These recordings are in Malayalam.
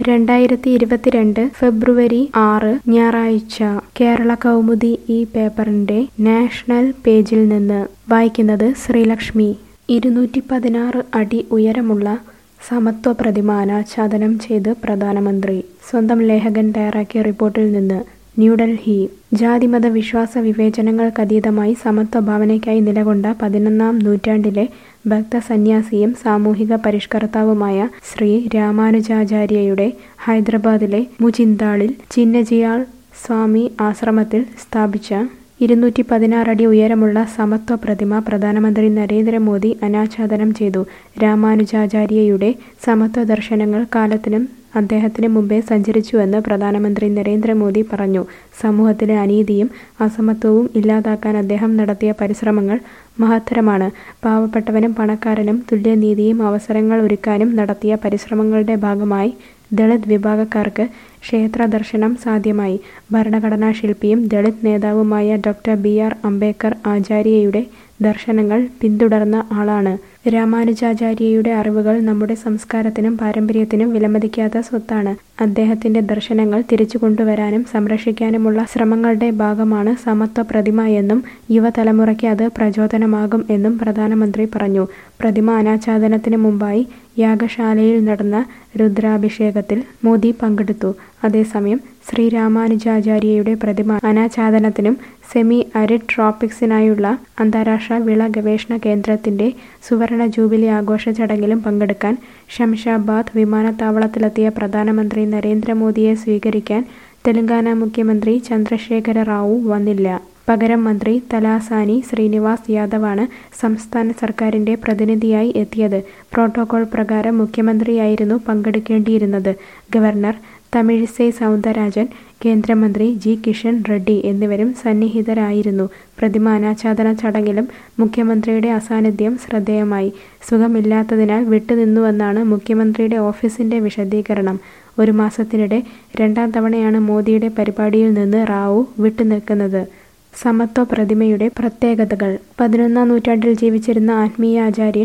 രണ്ടായിരത്തി ഇരുപത്തിരണ്ട് ഫെബ്രുവരി ആറ് ഞായറാഴ്ച കേരള കൗമുദി ഈ പേപ്പറിന്റെ നാഷണൽ പേജിൽ നിന്ന് വായിക്കുന്നത് ശ്രീലക്ഷ്മി ഇരുന്നൂറ്റി പതിനാറ് അടി ഉയരമുള്ള സമത്വ പ്രതിമ അനാച്ഛാദനം ചെയ്ത് പ്രധാനമന്ത്രി സ്വന്തം ലേഖകൻ തയ്യാറാക്കിയ റിപ്പോർട്ടിൽ നിന്ന് ന്യൂഡൽഹി ജാതിമത വിശ്വാസ വിവേചനങ്ങൾക്കതീതമായി സമത്വ ഭാവനയ്ക്കായി നിലകൊണ്ട പതിനൊന്നാം നൂറ്റാണ്ടിലെ ഭക്തസന്യാസിയും സാമൂഹിക പരിഷ്കർത്താവുമായ ശ്രീ രാമാനുജാചാര്യയുടെ ഹൈദരാബാദിലെ മുചിന്താളിൽ ചിന്നജിയാൾ സ്വാമി ആശ്രമത്തിൽ സ്ഥാപിച്ച ഇരുന്നൂറ്റി പതിനാറടി ഉയരമുള്ള സമത്വ പ്രതിമ പ്രധാനമന്ത്രി നരേന്ദ്രമോദി അനാച്ഛാദനം ചെയ്തു രാമാനുജാചാര്യയുടെ സമത്വ ദർശനങ്ങൾ കാലത്തിനും അദ്ദേഹത്തിന് മുമ്പേ സഞ്ചരിച്ചുവെന്ന് പ്രധാനമന്ത്രി നരേന്ദ്രമോദി പറഞ്ഞു സമൂഹത്തിലെ അനീതിയും അസമത്വവും ഇല്ലാതാക്കാൻ അദ്ദേഹം നടത്തിയ പരിശ്രമങ്ങൾ മഹത്തരമാണ് പാവപ്പെട്ടവനും പണക്കാരനും തുല്യനീതിയും അവസരങ്ങൾ ഒരുക്കാനും നടത്തിയ പരിശ്രമങ്ങളുടെ ഭാഗമായി ദളിത് വിഭാഗക്കാർക്ക് ക്ഷേത്ര ദർശനം സാധ്യമായി ഭരണഘടനാ ശില്പിയും ദളിത് നേതാവുമായ ഡോക്ടർ ബി ആർ അംബേദ്കർ ആചാര്യയുടെ ദർശനങ്ങൾ പിന്തുടർന്ന ആളാണ് രാമാനുജാചാര്യയുടെ അറിവുകൾ നമ്മുടെ സംസ്കാരത്തിനും പാരമ്പര്യത്തിനും വിലമതിക്കാത്ത സ്വത്താണ് അദ്ദേഹത്തിന്റെ ദർശനങ്ങൾ തിരിച്ചു കൊണ്ടുവരാനും സംരക്ഷിക്കാനുമുള്ള ശ്രമങ്ങളുടെ ഭാഗമാണ് സമത്വ പ്രതിമ എന്നും യുവതലമുറയ്ക്ക് അത് പ്രചോദനമാകും എന്നും പ്രധാനമന്ത്രി പറഞ്ഞു പ്രതിമ അനാച്ഛാദനത്തിന് മുമ്പായി യാഗശാലയിൽ നടന്ന രുദ്രാഭിഷേകത്തിൽ മോദി പങ്കെടുത്തു അതേസമയം ശ്രീരാമാനുജാചാര്യയുടെ പ്രതിമ അനാച്ഛാദനത്തിനും സെമി അരിഡ് ട്രോപ്പിക്സിനായുള്ള അന്താരാഷ്ട്ര വിള ഗവേഷണ കേന്ദ്രത്തിന്റെ സുവർണ ജൂബിലി ആഘോഷ ചടങ്ങിലും പങ്കെടുക്കാൻ ശംഷാബാദ് വിമാനത്താവളത്തിലെത്തിയ പ്രധാനമന്ത്രി നരേന്ദ്രമോദിയെ സ്വീകരിക്കാൻ തെലങ്കാന മുഖ്യമന്ത്രി ചന്ദ്രശേഖര റാവു വന്നില്ല പകരം മന്ത്രി തലാസാനി ശ്രീനിവാസ് യാദവാണ് സംസ്ഥാന സർക്കാരിന്റെ പ്രതിനിധിയായി എത്തിയത് പ്രോട്ടോകോൾ പ്രകാരം മുഖ്യമന്ത്രിയായിരുന്നു പങ്കെടുക്കേണ്ടിയിരുന്നത് ഗവർണർ തമിഴിസൈ സൗന്ദരരാജൻ കേന്ദ്രമന്ത്രി ജി കിഷൻ റെഡ്ഡി എന്നിവരും സന്നിഹിതരായിരുന്നു പ്രതിമ അനാച്ഛാദന ചടങ്ങിലും മുഖ്യമന്ത്രിയുടെ അസാന്നിധ്യം ശ്രദ്ധേയമായി സുഖമില്ലാത്തതിനാൽ വിട്ടുനിന്നുവെന്നാണ് മുഖ്യമന്ത്രിയുടെ ഓഫീസിന്റെ വിശദീകരണം ഒരു മാസത്തിനിടെ രണ്ടാം തവണയാണ് മോദിയുടെ പരിപാടിയിൽ നിന്ന് റാവു വിട്ടുനിൽക്കുന്നത് സമത്വ പ്രതിമയുടെ പ്രത്യേകതകൾ പതിനൊന്നാം നൂറ്റാണ്ടിൽ ജീവിച്ചിരുന്ന ആത്മീയാചാര്യൻ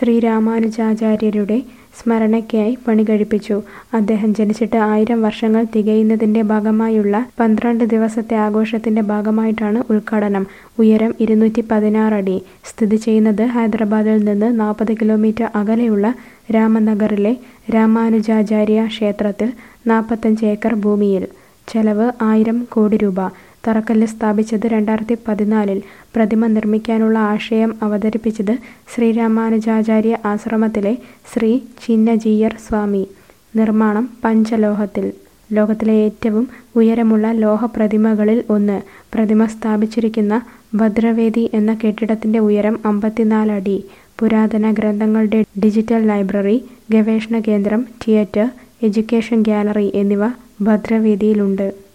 ശ്രീരാമാനുജാചാര്യരുടെ സ്മരണയ്ക്കായി പണി കഴിപ്പിച്ചു അദ്ദേഹം ജനിച്ചിട്ട് ആയിരം വർഷങ്ങൾ തികയുന്നതിന്റെ ഭാഗമായുള്ള പന്ത്രണ്ട് ദിവസത്തെ ആഘോഷത്തിന്റെ ഭാഗമായിട്ടാണ് ഉദ്ഘാടനം ഉയരം ഇരുന്നൂറ്റി പതിനാറ് അടി സ്ഥിതി ചെയ്യുന്നത് ഹൈദരാബാദിൽ നിന്ന് നാൽപ്പത് കിലോമീറ്റർ അകലെയുള്ള രാമനഗറിലെ രാമാനുജാചാര്യ ക്ഷേത്രത്തിൽ നാൽപ്പത്തഞ്ച് ഏക്കർ ഭൂമിയിൽ ചെലവ് ആയിരം കോടി രൂപ തറക്കല്ല് സ്ഥാപിച്ചത് രണ്ടായിരത്തി പതിനാലിൽ പ്രതിമ നിർമ്മിക്കാനുള്ള ആശയം അവതരിപ്പിച്ചത് ശ്രീരാമാനുജാചാര്യ ആശ്രമത്തിലെ ശ്രീ ചിന്നജീയർ സ്വാമി നിർമ്മാണം പഞ്ചലോഹത്തിൽ ലോകത്തിലെ ഏറ്റവും ഉയരമുള്ള ലോഹ പ്രതിമകളിൽ ഒന്ന് പ്രതിമ സ്ഥാപിച്ചിരിക്കുന്ന ഭദ്രവേദി എന്ന കെട്ടിടത്തിന്റെ ഉയരം അമ്പത്തിനാല് അടി പുരാതന ഗ്രന്ഥങ്ങളുടെ ഡിജിറ്റൽ ലൈബ്രറി ഗവേഷണ കേന്ദ്രം തിയേറ്റർ എഡ്യൂക്കേഷൻ ഗാലറി എന്നിവ ഭദ്രവേദിയിലുണ്ട്